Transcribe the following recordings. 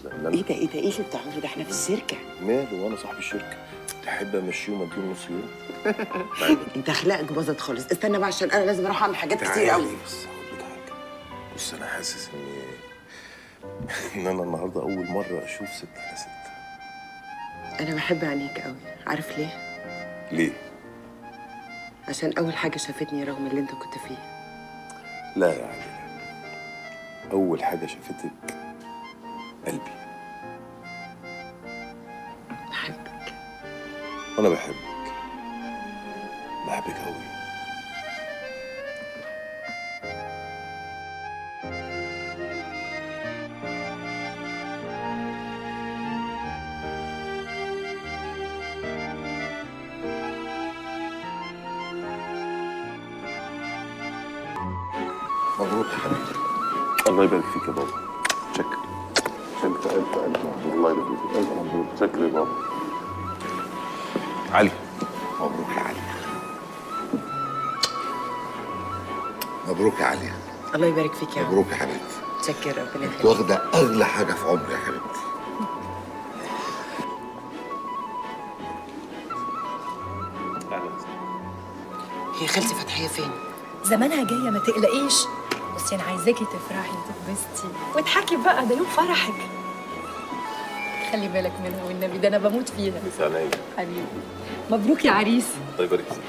لا ايه ده ايه ده ايه اللي بتعمله ده احنا في السيركه ماله وانا صاحب الشركه تحب امشيه ومديله نص يوم انت اخلاقك باظت خالص استنى بقى عشان انا لازم اروح اعمل حاجات كتير قوي تعالي بس هقول لك حاجه بص انا حاسس اني ان انا النهارده اول مره اشوف ست على ست انا بحب عينيك قوي عارف ليه ليه؟ عشان اول حاجه شافتني رغم اللي انت كنت فيه لا يا علي لا. اول حاجه شافتك قلبي بحبك وانا بحبك بحبك قوي مبروك يا حبيبي الله يبارك فيك يا بابا شكرا شكرا ألف ألف مبروك الله يبارك فيك ألف مبروك شكرا يا بابا علي مبروك يا علي مبروك يا علي الله يبارك فيك يا عم مبروك يا حبيبتي متشكر ربنا انت يخليك واخده اغلى حاجه في عمري يا حبيبتي هي خالتي فتحيه فين زمانها جايه ما تقلقيش بس انا عايزاكي تفرحي وتتبسطي واضحكي بقى ده يوم فرحك خلي بالك منها والنبي ده انا بموت فيها بس عينيا حبيبي مبروك يا عريس الله يبارك فيك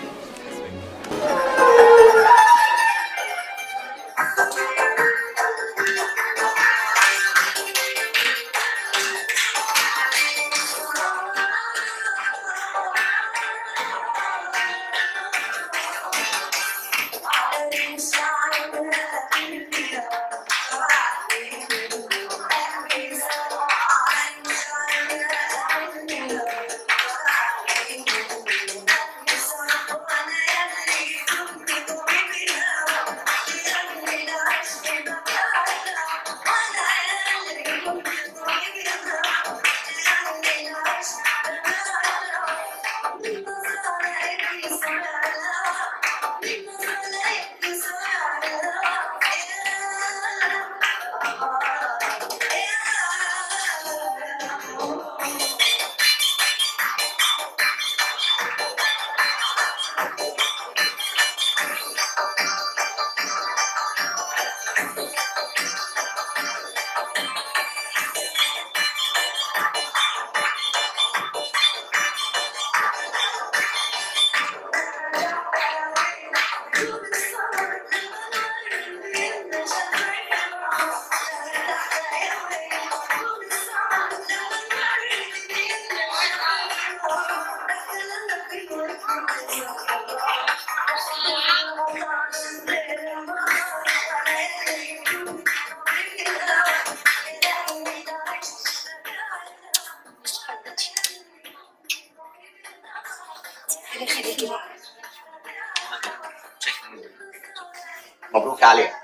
مبروك يا علي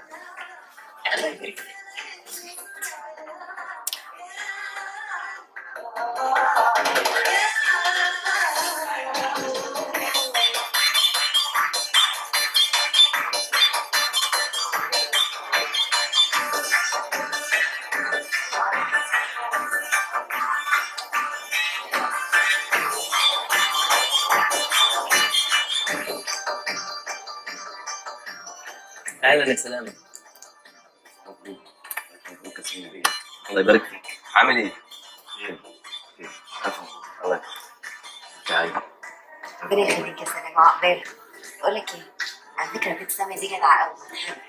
اهلا يا سلام مبروك مبروك يا سيدي بيه. الله يبارك فيك عامل ايه؟ خير خير ألف مبروك. الله يبارك تعالي ربنا يخليك يا سلام عقبالك بقول لك ايه على فكره بنت ساميه دي جدعه قوي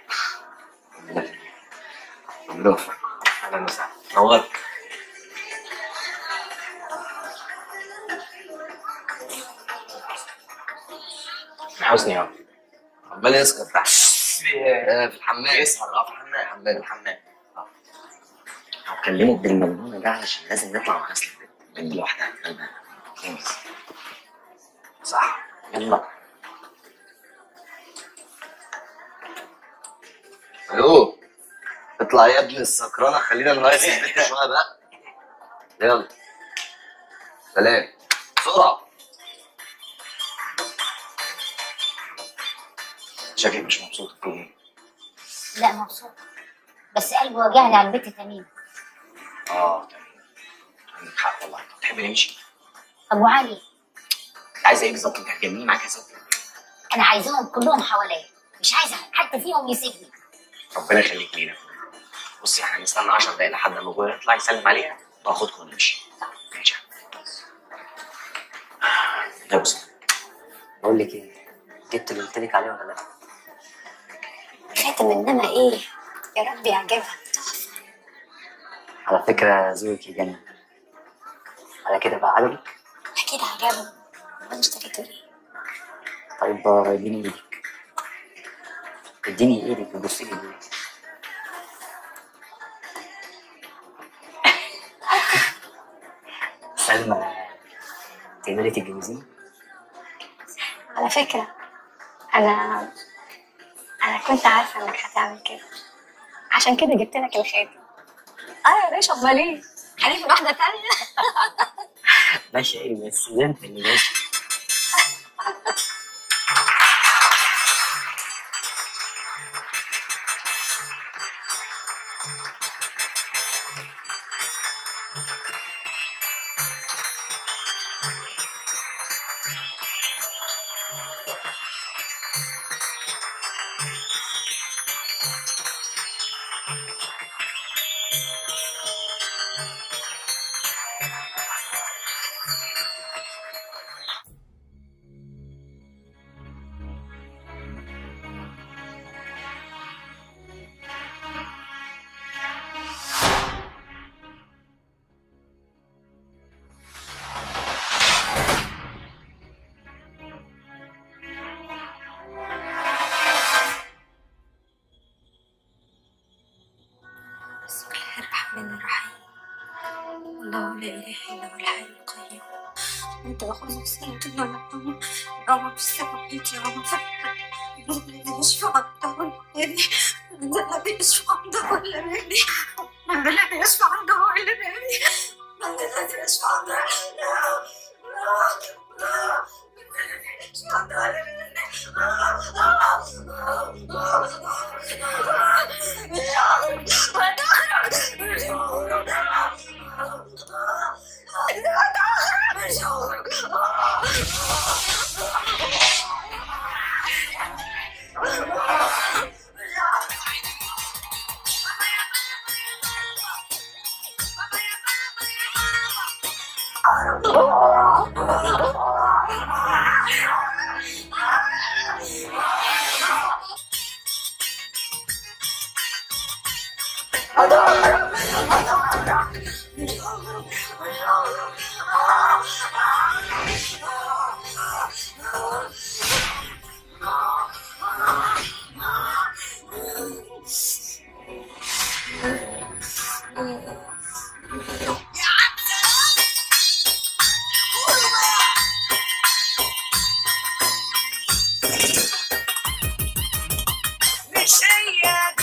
ربنا يوفقك اهلا وسهلا نورت حسني يا عم عمال يسكر تحت آه، في الحمام يسهر اه في الحمام الحمام الحمام آه. هكلمك بالموضوع ده علشان لازم نطلع مع غسل البنت البنت لوحدها خلاص. صح يلا الو اطلع يا ابن السكرانه خلينا نهيص البنت شويه بقى يلا سلام بسرعه شكلك مش مبسوط في ايه؟ لا مبسوط بس قلبي وجعني على البنت تميم اه تمام عندك حق والله تحب نمشي طب وعلي عايزه ايه بالظبط انت هتجنني معاك يا ستي انا عايزاهم كلهم حواليا مش عايزه حد فيهم يسيبني ربنا يخليك لينا بصي احنا هنستنى 10 دقايق لحد ما ابويا يطلع يسلم عليها واخدكم ونمشي ماشي يا بص بقول لك ايه جبت اللي قلت لك عليه ولا لا؟ خاتم انما ايه يا رب يعجبها على فكره ذوقك يجنن على كده بقى عجبك؟ اكيد عجبها امال اشتريته ليه طيب آه، اديني ايدك اديني ايدك وبصي لي ليه سلمى تقدري تتجوزيني؟ على فكره انا انا كنت عارفه انك هتعمل كده عشان كده جبت لك الخاتم اه يا باشا امال ايه هجيب واحده تانية ماشي ايه بس ده انت اللي ماشي بسم الله الرحمن الرحيم الله لا اله الا هو الحي القيوم انت واخوذ سنة ونعم يوم في السماء يوم في الارض الذي يشفع عنده الذي الذي يشفع عنده الذي من الذي يشفع عنده الذي من الذي يشفع عنده مش هي